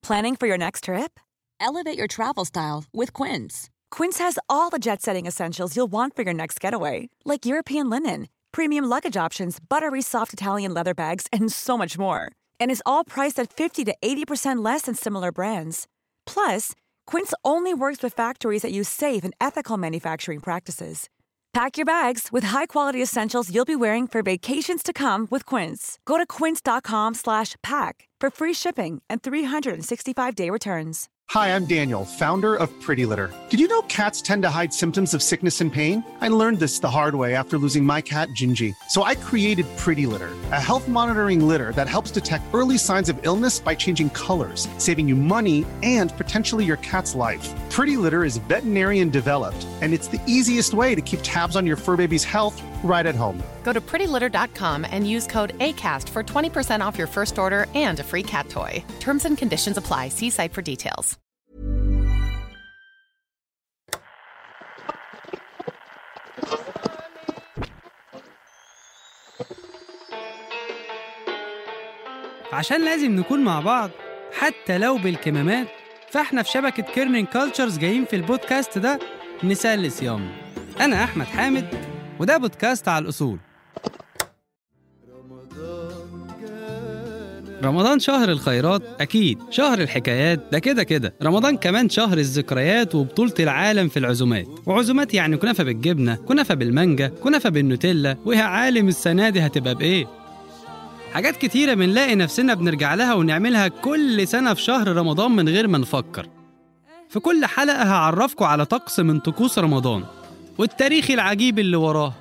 Planning for your next trip? Elevate your travel style with Quince. Quince has all the jet setting essentials you'll want for your next getaway, like European linen, premium luggage options, buttery soft Italian leather bags, and so much more. And is all priced at 50 to 80% less than similar brands. Plus, Quince only works with factories that use safe and ethical manufacturing practices. Pack your bags with high-quality essentials you'll be wearing for vacations to come with Quince. Go to quince.com/pack for free shipping and 365-day returns. Hi, I'm Daniel, founder of Pretty Litter. Did you know cats tend to hide symptoms of sickness and pain? I learned this the hard way after losing my cat, Gingy. So I created Pretty Litter, a health monitoring litter that helps detect early signs of illness by changing colors, saving you money and potentially your cat's life. Pretty Litter is veterinarian developed, and it's the easiest way to keep tabs on your fur baby's health right at home. Go to prettylitter.com and use code ACAST for 20% off your first order and a free cat toy. Terms and conditions apply. See site for details. عشان لازم نكون مع بعض حتى لو بالكمامات فاحنا في شبكة كيرنين كولتشرز جايين في البودكاست ده نسلي صيامنا أنا أحمد حامد وده بودكاست على الأصول رمضان شهر الخيرات أكيد شهر الحكايات ده كده كده رمضان كمان شهر الذكريات وبطولة العالم في العزومات وعزومات يعني كنافة بالجبنة كنافة بالمانجا كنافة بالنوتيلا ويا عالم السنة دي هتبقى بإيه حاجات كتيرة بنلاقي نفسنا بنرجع لها ونعملها كل سنة في شهر رمضان من غير ما نفكر في كل حلقة هعرفكم على طقس من طقوس رمضان والتاريخ العجيب اللي وراه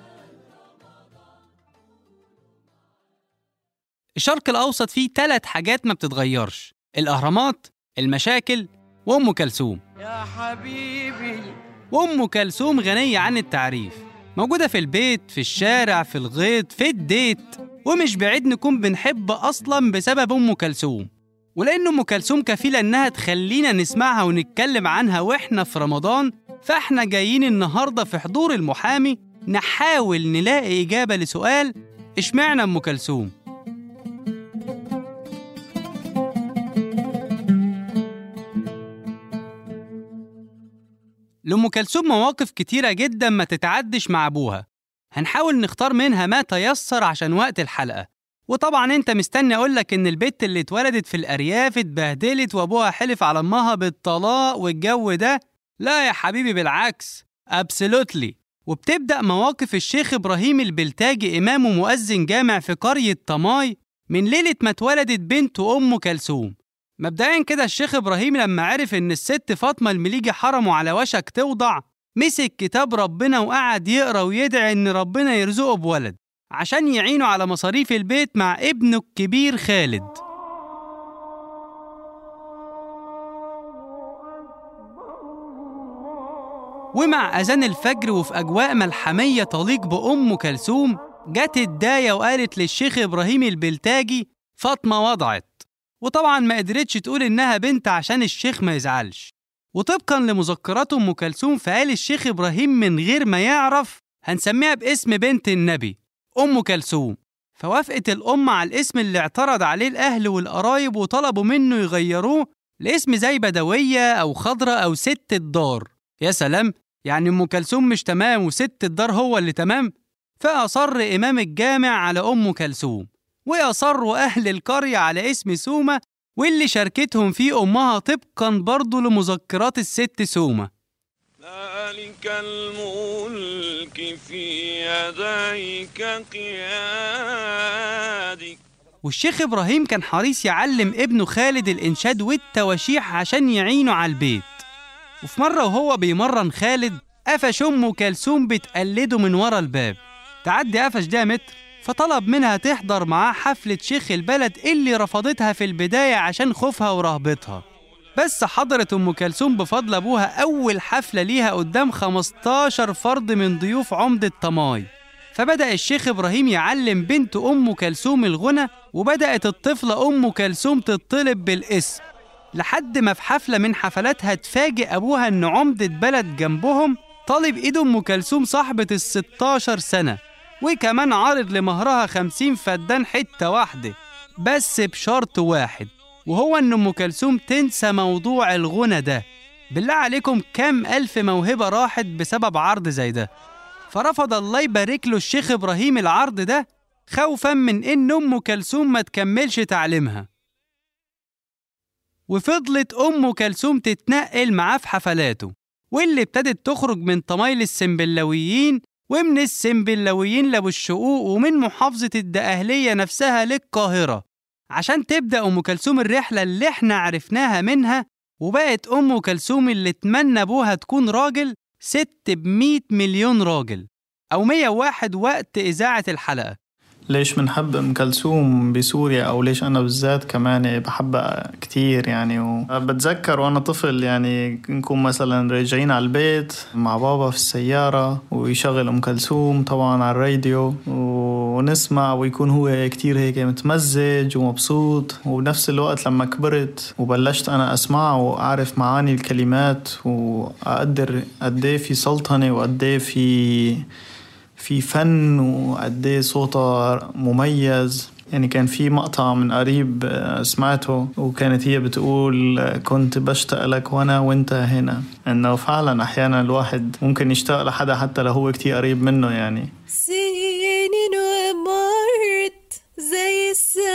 الشرق الأوسط فيه ثلاث حاجات ما بتتغيرش الأهرامات المشاكل وأم كلثوم يا حبيبي وأم كلثوم غنية عن التعريف موجودة في البيت في الشارع في الغيط في الديت ومش بعيد نكون بنحب أصلا بسبب أم كلثوم ولأن أم كلثوم كفيلة إنها تخلينا نسمعها ونتكلم عنها وإحنا في رمضان فإحنا جايين النهاردة في حضور المحامي نحاول نلاقي إجابة لسؤال إشمعنى أم كلثوم؟ لأم كلثوم مواقف كتيرة جدا ما تتعدش مع أبوها هنحاول نختار منها ما تيسر عشان وقت الحلقة وطبعا انت مستني اقولك ان البت اللي اتولدت في الارياف اتبهدلت وابوها حلف على امها بالطلاق والجو ده لا يا حبيبي بالعكس ابسولوتلي وبتبدأ مواقف الشيخ إبراهيم البلتاجي إمام ومؤذن جامع في قرية طماي من ليلة ما اتولدت بنته أم كلثوم مبدئيا كده الشيخ إبراهيم لما عرف إن الست فاطمة المليجي حرمه على وشك توضع مسك كتاب ربنا وقعد يقرا ويدعي إن ربنا يرزقه بولد عشان يعينه على مصاريف البيت مع ابنه الكبير خالد ومع أذان الفجر وفي أجواء ملحمية تليق بأم كلثوم جت الداية وقالت للشيخ إبراهيم البلتاجي فاطمة وضعت وطبعا ما قدرتش تقول إنها بنت عشان الشيخ ما يزعلش وطبقا لمذكرات أم كلثوم فقال الشيخ إبراهيم من غير ما يعرف هنسميها باسم بنت النبي أم كلثوم فوافقت الأم على الاسم اللي اعترض عليه الأهل والقرايب وطلبوا منه يغيروه لاسم زي بدوية أو خضرة أو ست الدار يا سلام يعني أم كلثوم مش تمام وست الدار هو اللي تمام فأصر إمام الجامع على أم كلثوم وأصروا أهل القرية على اسم سومة واللي شاركتهم فيه أمها طبقا برضه لمذكرات الست سومة مالك الملك في يديك قيادك والشيخ إبراهيم كان حريص يعلم ابنه خالد الإنشاد والتواشيح عشان يعينه على البيت وفي مرة وهو بيمرن خالد قفش أمه كلثوم بتقلده من ورا الباب تعدي قفش ده متر فطلب منها تحضر معاه حفلة شيخ البلد اللي رفضتها في البداية عشان خوفها ورهبتها بس حضرت أم كلثوم بفضل أبوها أول حفلة ليها قدام 15 فرد من ضيوف عمدة طماي فبدأ الشيخ إبراهيم يعلم بنت أم كلثوم الغنى وبدأت الطفلة أم كلثوم تطلب بالاسم لحد ما في حفلة من حفلاتها تفاجئ أبوها إن عمدة بلد جنبهم طالب إيد أم كلثوم صاحبة ال 16 سنة وكمان عارض لمهرها 50 فدان حتة واحدة بس بشرط واحد وهو إن أم كلثوم تنسى موضوع الغنى ده بالله عليكم كام ألف موهبة راحت بسبب عرض زي ده فرفض الله يبارك له الشيخ إبراهيم العرض ده خوفا من إن أم كلثوم ما تكملش تعليمها وفضلت أم كلثوم تتنقل معاه في حفلاته واللي ابتدت تخرج من طمايل السنبلاويين ومن السنبلاويين لأبو الشقوق ومن محافظة الدقهلية نفسها للقاهرة عشان تبدأ أم كلثوم الرحلة اللي احنا عرفناها منها وبقت أم كلثوم اللي اتمنى أبوها تكون راجل ست بمية مليون راجل أو 101 وقت إذاعة الحلقة ليش بنحب ام كلثوم بسوريا او ليش انا بالذات كمان بحبها كتير يعني وبتذكر وانا طفل يعني نكون مثلا راجعين على البيت مع بابا في السيارة ويشغل ام كلثوم طبعا على الراديو ونسمع ويكون هو كتير هيك متمزج ومبسوط وبنفس الوقت لما كبرت وبلشت انا اسمع واعرف معاني الكلمات واقدر قد في سلطنة وقد في في فن وقد ايه صوتها مميز يعني كان في مقطع من قريب آه، سمعته وكانت هي بتقول آه، كنت بشتاق لك وانا وانت هنا انه فعلا احيانا الواحد ممكن يشتاق لحدا حتى لو هو كتير قريب منه يعني سنين ومرت زي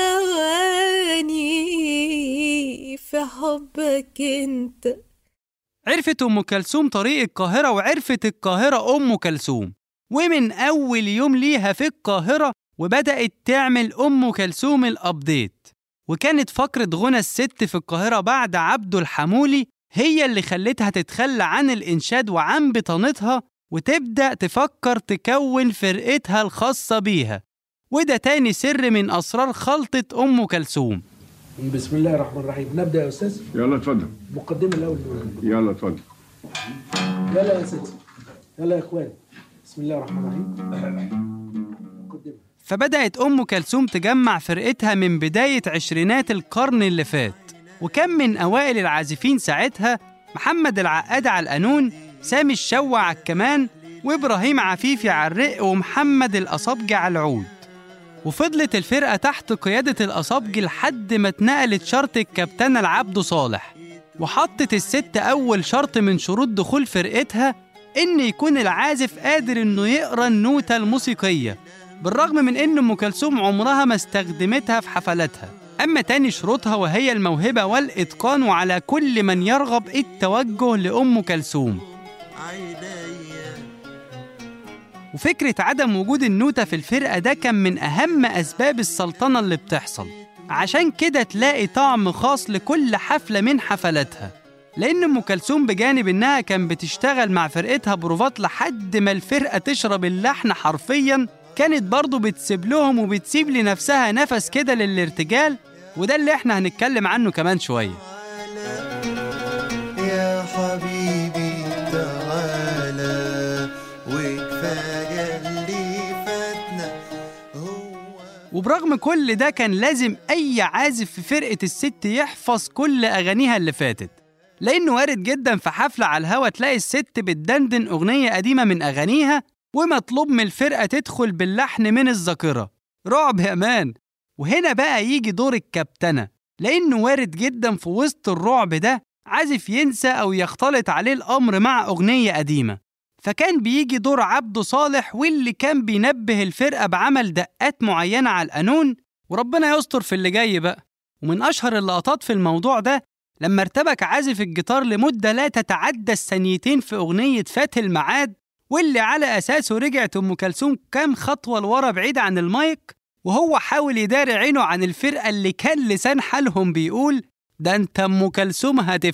الثواني في حبك انت عرفت أم كلثوم طريق القاهرة وعرفت القاهرة أم كلثوم ومن أول يوم ليها في القاهرة وبدأت تعمل أم كلثوم الأبديت وكانت فقرة غنى الست في القاهرة بعد عبده الحمولي هي اللي خلتها تتخلى عن الإنشاد وعن بطانتها وتبدأ تفكر تكون فرقتها الخاصة بيها وده تاني سر من أسرار خلطة أم كلثوم بسم الله الرحمن الرحيم نبدا يا استاذ يلا اتفضل مقدمه الاول يلا اتفضل يلا يا ستي يلا يا اخوان بسم الله الرحمن الرحيم مقدمه فبدأت أم كلثوم تجمع فرقتها من بداية عشرينات القرن اللي فات وكان من أوائل العازفين ساعتها محمد العقاد على القانون سامي الشوع على الكمان وإبراهيم عفيفي على الرق ومحمد الأصابجي على العود وفضلت الفرقة تحت قيادة الأصابجي لحد ما اتنقلت شرط الكابتنة لعبده صالح وحطت الست أول شرط من شروط دخول فرقتها إن يكون العازف قادر إنه يقرأ النوتة الموسيقية بالرغم من إن أم كلثوم عمرها ما استخدمتها في حفلاتها أما تاني شروطها وهي الموهبة والإتقان وعلى كل من يرغب التوجه لأم كلثوم وفكرة عدم وجود النوتة في الفرقة ده كان من أهم أسباب السلطنة اللي بتحصل عشان كده تلاقي طعم خاص لكل حفلة من حفلاتها لأن أم كلثوم بجانب إنها كان بتشتغل مع فرقتها بروفات لحد ما الفرقة تشرب اللحن حرفيا كانت برضه بتسيب لهم وبتسيب لنفسها نفس كده للارتجال وده اللي احنا هنتكلم عنه كمان شوية يا حبيبي تعالى وكفاية اللي فاتنا وبرغم كل ده كان لازم أي عازف في فرقة الست يحفظ كل أغانيها اللي فاتت لأنه وارد جدا في حفلة على الهوا تلاقي الست بتدندن أغنية قديمة من أغانيها ومطلوب من الفرقة تدخل باللحن من الذاكرة رعب يا مان وهنا بقى يجي دور الكابتنة لأنه وارد جدا في وسط الرعب ده عازف ينسى أو يختلط عليه الأمر مع أغنية قديمة فكان بيجي دور عبده صالح واللي كان بينبه الفرقة بعمل دقات معينة على القانون وربنا يستر في اللي جاي بقى ومن أشهر اللقطات في الموضوع ده لما ارتبك عازف الجيتار لمدة لا تتعدى الثانيتين في أغنية فات الميعاد واللي على أساسه رجعت أم كلثوم كام خطوة لورا بعيد عن المايك وهو حاول يداري عينه عن الفرقة اللي كان لسان حالهم بيقول ده انت أم كلثوم هتف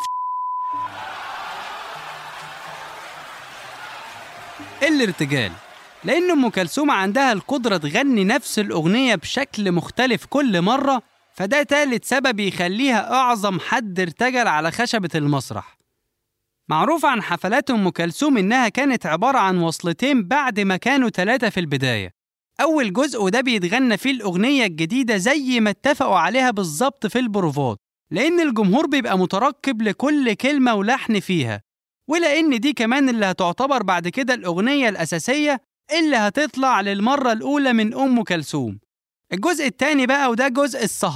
الارتجال لأن أم كلثوم عندها القدرة تغني نفس الأغنية بشكل مختلف كل مرة فده تالت سبب يخليها أعظم حد ارتجل على خشبة المسرح معروف عن حفلات أم كلثوم إنها كانت عبارة عن وصلتين بعد ما كانوا ثلاثة في البداية أول جزء وده بيتغنى فيه الأغنية الجديدة زي ما اتفقوا عليها بالظبط في البروفات لأن الجمهور بيبقى مترقب لكل كلمة ولحن فيها ولأن دي كمان اللي هتعتبر بعد كده الأغنية الأساسية اللي هتطلع للمرة الأولى من أم كلثوم الجزء التاني بقى وده جزء الصهللة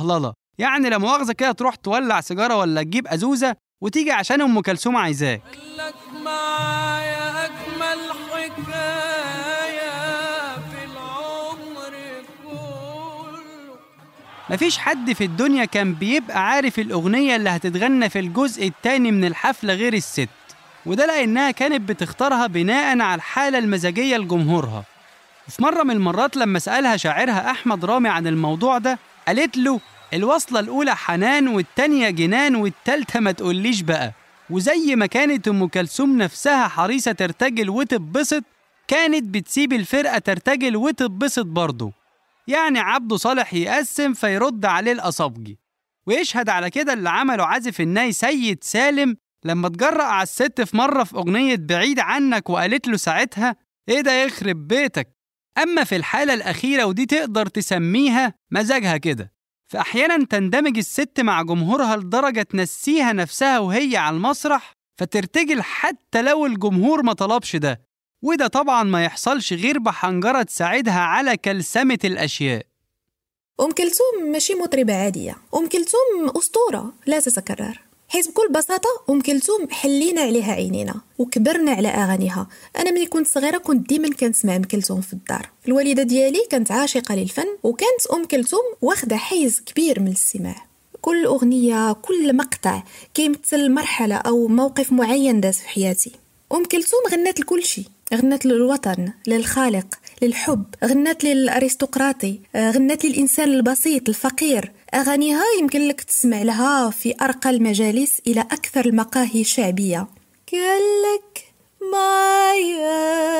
يعني لا مؤاخذة كده تروح تولع سيجارة ولا تجيب أزوزة وتيجي عشان أم كلثوم عايزاك لك معايا أجمل حكاية في العمر كله مفيش حد في الدنيا كان بيبقى عارف الأغنية اللي هتتغنى في الجزء التاني من الحفلة غير الست وده لأنها كانت بتختارها بناء على الحالة المزاجية لجمهورها وفي مرة من المرات لما سألها شاعرها أحمد رامي عن الموضوع ده قالت له الوصلة الأولى حنان والتانية جنان والتالتة ما تقوليش بقى وزي ما كانت أم كلثوم نفسها حريصة ترتجل وتتبسط كانت بتسيب الفرقة ترتجل وتتبسط برضه يعني عبده صالح يقسم فيرد عليه الأصابجي ويشهد على كده اللي عمله عازف الناي سيد سالم لما اتجرأ على الست في مرة في أغنية بعيد عنك وقالت له ساعتها إيه ده يخرب بيتك أما في الحالة الأخيرة ودي تقدر تسميها مزاجها كده فأحيانا تندمج الست مع جمهورها لدرجة تنسيها نفسها وهي على المسرح فترتجل حتى لو الجمهور ما طلبش ده وده طبعا ما يحصلش غير بحنجرة تساعدها على كلسمة الأشياء أم كلثوم ماشي مطربة عادية أم كلثوم أسطورة لا تتكرر حيث بكل بساطة أم كلثوم حلينا عليها عينينا وكبرنا على أغانيها أنا ملي كنت صغيرة كنت ديما كنسمع أم كلثوم في الدار الوالدة ديالي كانت عاشقة للفن وكانت أم كلثوم واخدة حيز كبير من الاستماع كل أغنية كل مقطع كيمثل مرحلة أو موقف معين داز في حياتي أم كلثوم غنت لكل شيء غنت للوطن للخالق للحب غنت للأرستقراطي آه، غنت للإنسان البسيط الفقير أغانيها يمكن لك تسمع لها في أرقى المجالس إلى أكثر المقاهي شعبية كلك معايا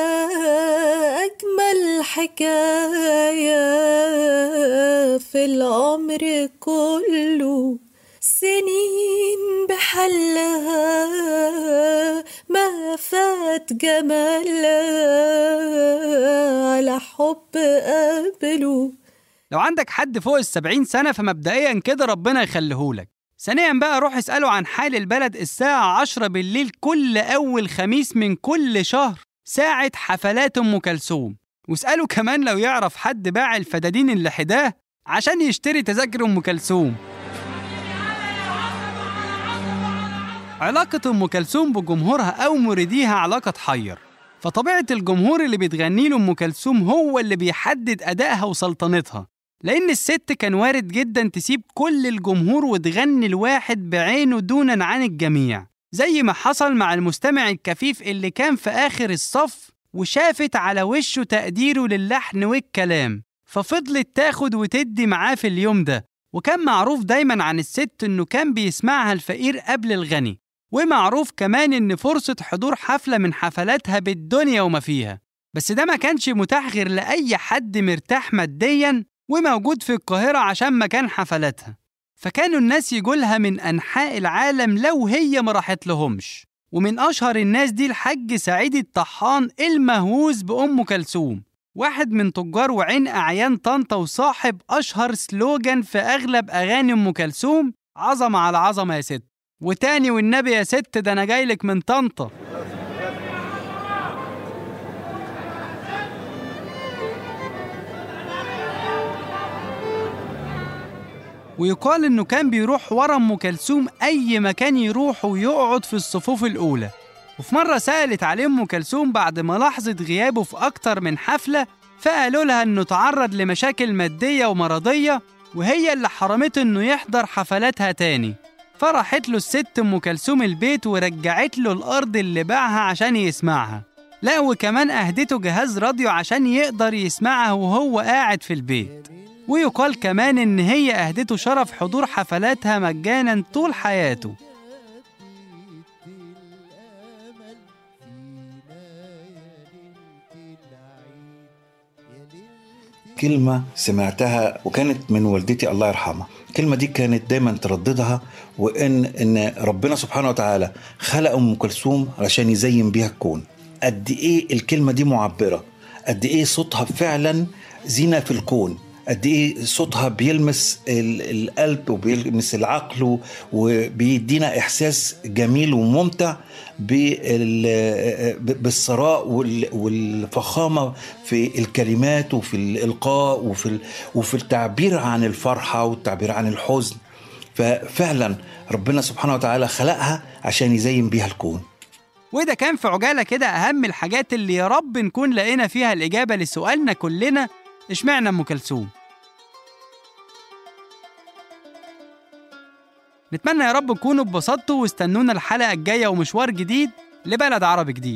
أجمل حكاية في العمر كله سنين بحلها ما فات جمالها على حب قبله لو عندك حد فوق السبعين سنة فمبدئيا كده ربنا يخليهولك ثانيا بقى روح اسأله عن حال البلد الساعة عشرة بالليل كل أول خميس من كل شهر ساعة حفلات أم كلثوم واسأله كمان لو يعرف حد باع الفدادين اللي حداه عشان يشتري تذاكر أم كلثوم علاقة أم كلثوم بجمهورها أو مريديها علاقة تحير فطبيعة الجمهور اللي بتغني له أم كلثوم هو اللي بيحدد أدائها وسلطنتها لأن الست كان وارد جدا تسيب كل الجمهور وتغني الواحد بعينه دونا عن الجميع زي ما حصل مع المستمع الكفيف اللي كان في آخر الصف وشافت على وشه تقديره للحن والكلام ففضلت تاخد وتدي معاه في اليوم ده وكان معروف دايما عن الست انه كان بيسمعها الفقير قبل الغني ومعروف كمان ان فرصة حضور حفلة من حفلاتها بالدنيا وما فيها بس ده ما كانش متاح غير لأي حد مرتاح ماديا وموجود في القاهرة عشان مكان حفلاتها فكانوا الناس يجولها من أنحاء العالم لو هي ما راحت لهمش ومن أشهر الناس دي الحاج سعيد الطحان المهووس بأم كلثوم واحد من تجار وعين أعيان طنطا وصاحب أشهر سلوجان في أغلب أغاني أم كلثوم عظمة على عظمة يا ست وتاني والنبي يا ست ده أنا جايلك من طنطا ويقال إنه كان بيروح ورا أم كلثوم أي مكان يروح ويقعد في الصفوف الأولى وفي مرة سألت عليه أم كلثوم بعد ما لاحظت غيابه في أكتر من حفلة فقالوا لها إنه تعرض لمشاكل مادية ومرضية وهي اللي حرمته إنه يحضر حفلاتها تاني فراحت له الست أم كلثوم البيت ورجعت له الأرض اللي باعها عشان يسمعها لا وكمان أهدته جهاز راديو عشان يقدر يسمعها وهو قاعد في البيت ويقال كمان إن هي أهدته شرف حضور حفلاتها مجانا طول حياته كلمة سمعتها وكانت من والدتي الله يرحمها الكلمة دي كانت دايما ترددها وإن إن ربنا سبحانه وتعالى خلق أم كلثوم علشان يزين بيها الكون قد إيه الكلمة دي معبرة قد إيه صوتها فعلا زينة في الكون قد ايه صوتها بيلمس ال- القلب وبيلمس العقل وبيدينا احساس جميل وممتع بال- بالثراء وال- والفخامه في الكلمات وفي الالقاء وفي ال- وفي التعبير عن الفرحه والتعبير عن الحزن ففعلا ربنا سبحانه وتعالى خلقها عشان يزين بيها الكون وده كان في عجالة كده أهم الحاجات اللي يا رب نكون لقينا فيها الإجابة لسؤالنا كلنا إشمعنى أم كلثوم نتمنى يا رب تكونوا اتبسطتوا واستنونا الحلقة الجاية ومشوار جديد لبلد عربي جديد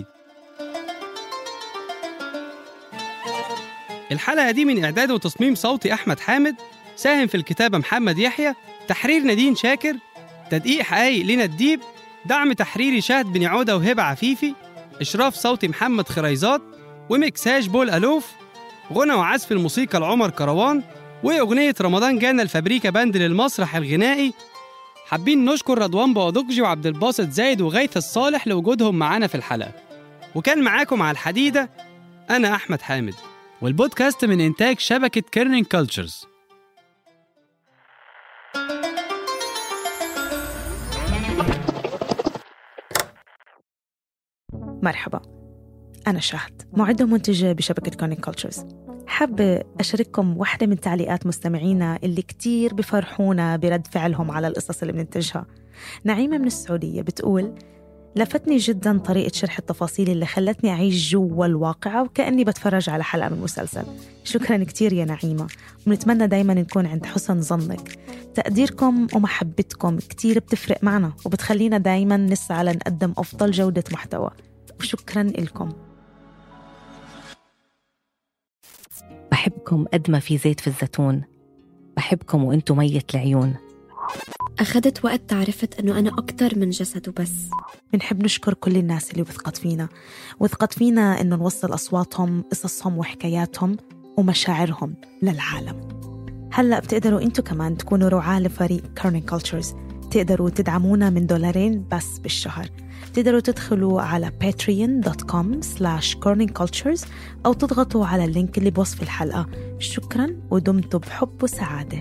الحلقة دي من إعداد وتصميم صوتي أحمد حامد ساهم في الكتابة محمد يحيى تحرير نادين شاكر تدقيق حقايق لينا الديب دعم تحريري شهد بن عودة وهبة عفيفي إشراف صوتي محمد خريزات ومكساج بول ألوف غنى وعزف الموسيقى لعمر كروان وأغنية رمضان جانا الفابريكا باند للمسرح الغنائي حابين نشكر رضوان بوادوكجي وعبد الباسط زايد وغيث الصالح لوجودهم معانا في الحلقة وكان معاكم على الحديدة أنا أحمد حامد والبودكاست من إنتاج شبكة كيرنينج كولتشرز مرحبا أنا شهد معدة ومنتجة بشبكة كونيك كولتشرز حابة أشارككم واحدة من تعليقات مستمعينا اللي كتير بفرحونا برد فعلهم على القصص اللي بننتجها نعيمة من السعودية بتقول لفتني جدا طريقة شرح التفاصيل اللي خلتني أعيش جوا الواقعة وكأني بتفرج على حلقة من مسلسل شكرا كتير يا نعيمة ونتمنى دايما نكون عند حسن ظنك تقديركم ومحبتكم كتير بتفرق معنا وبتخلينا دايما نسعى لنقدم أفضل جودة محتوى وشكرا لكم بحبكم قد ما في زيت في الزيتون بحبكم وانتو مية العيون أخذت وقت تعرفت أنه أنا أكتر من جسد وبس بنحب نشكر كل الناس اللي وثقت فينا وثقت فينا إنه نوصل أصواتهم قصصهم وحكاياتهم ومشاعرهم للعالم هلأ بتقدروا أنتوا كمان تكونوا رعاة لفريق كارنين كولتشرز تقدروا تدعمونا من دولارين بس بالشهر تقدروا تدخلوا على patreon.com slash corningcultures أو تضغطوا على اللينك اللي بوصف الحلقة شكرا ودمتم بحب وسعادة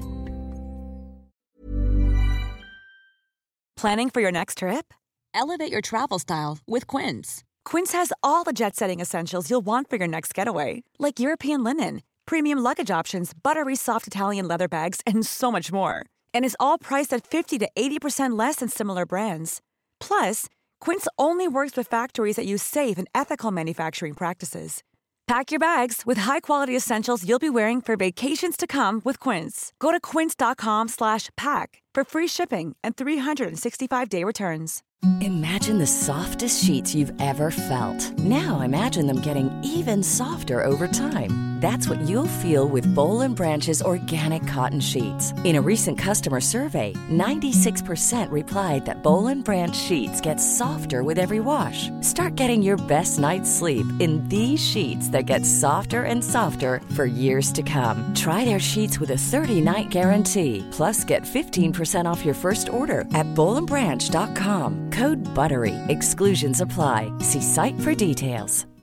Planning for your next trip? Elevate your travel style with Quince. Quince has all the jet setting essentials you'll want for your next getaway, like European linen, premium luggage options, buttery soft Italian leather bags, and so much more. And is all priced at 50 to 80% less than similar brands. Plus, Quince only works with factories that use safe and ethical manufacturing practices. Pack your bags with high-quality essentials you'll be wearing for vacations to come with Quince. Go to quince.com/pack for free shipping and 365-day returns. Imagine the softest sheets you've ever felt. Now imagine them getting even softer over time. That's what you'll feel with Bowl and Branch's organic cotton sheets. In a recent customer survey, 96% replied that Bowl and Branch sheets get softer with every wash. Start getting your best night's sleep in these sheets that get softer and softer for years to come. Try their sheets with a 30-night guarantee. Plus, get 15% off your first order at bowlandbranch.com. Code BUTTERY. Exclusions apply. See site for details.